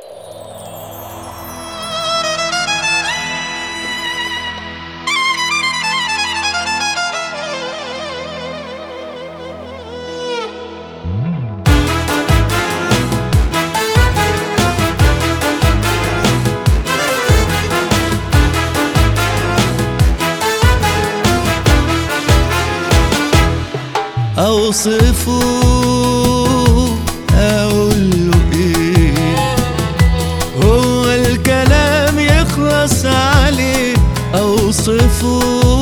اوصفه اقول له ايه هو الكلام يخلص عليه اوصفه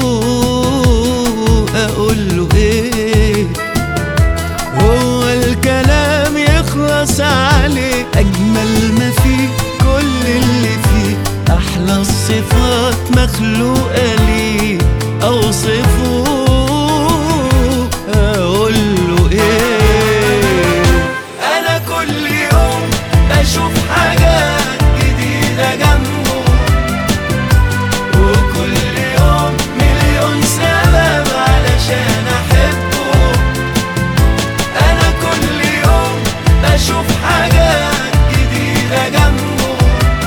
اقول له ايه هو الكلام يخلص عليه اجمل ما فيه كل اللي فيه احلى الصفات مخلوقه ليه اوصفه اقول له ايه انا كل يوم بشوف حاجات جديده جنبه وكل يوم مليون سبب علشان احبه انا كل يوم بشوف حاجات جديده جنبه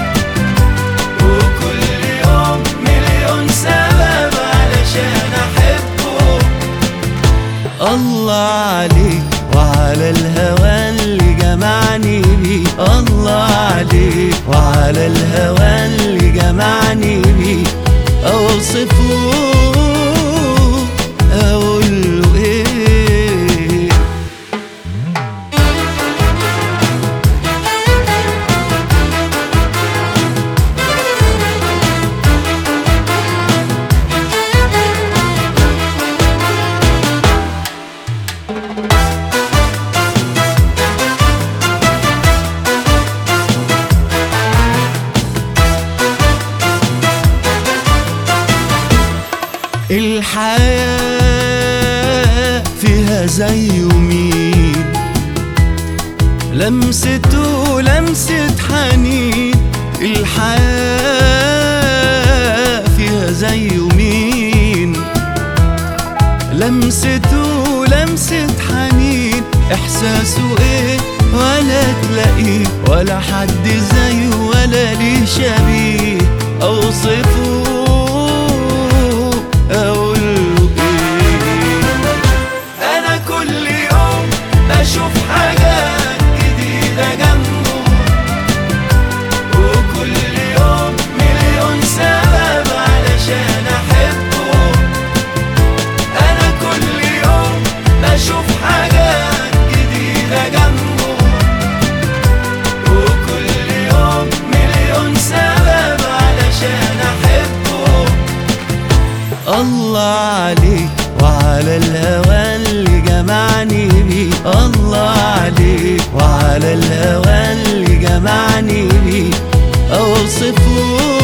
وكل يوم مليون سبب علشان احبه الله عليك وعلى الهوى اللي جمعني بيه الله عليك وعلى الهوى اللي جمعني بيه اوصفه اقول له ايه الحياة فيها زي ومين لمسته لمسة حنين الحياة فيها زي ومين لمسته لمسة حنين إحساسه إيه ولا تلاقيه ولا حد زيه ولا ليه شبيه أوصفه أقول له إيه أنا كل يوم بشوف حاجات جديدة جنبه وكل يوم مليون سبب علشان أحبه أنا كل يوم بشوف حاجات جديدة جنبه وكل يوم مليون سبب علشان أحبه الله عليك وعلى الهوى اللي جمعني بيه الله عليك وعلى الهوى اللي جمعني بيه اوصفه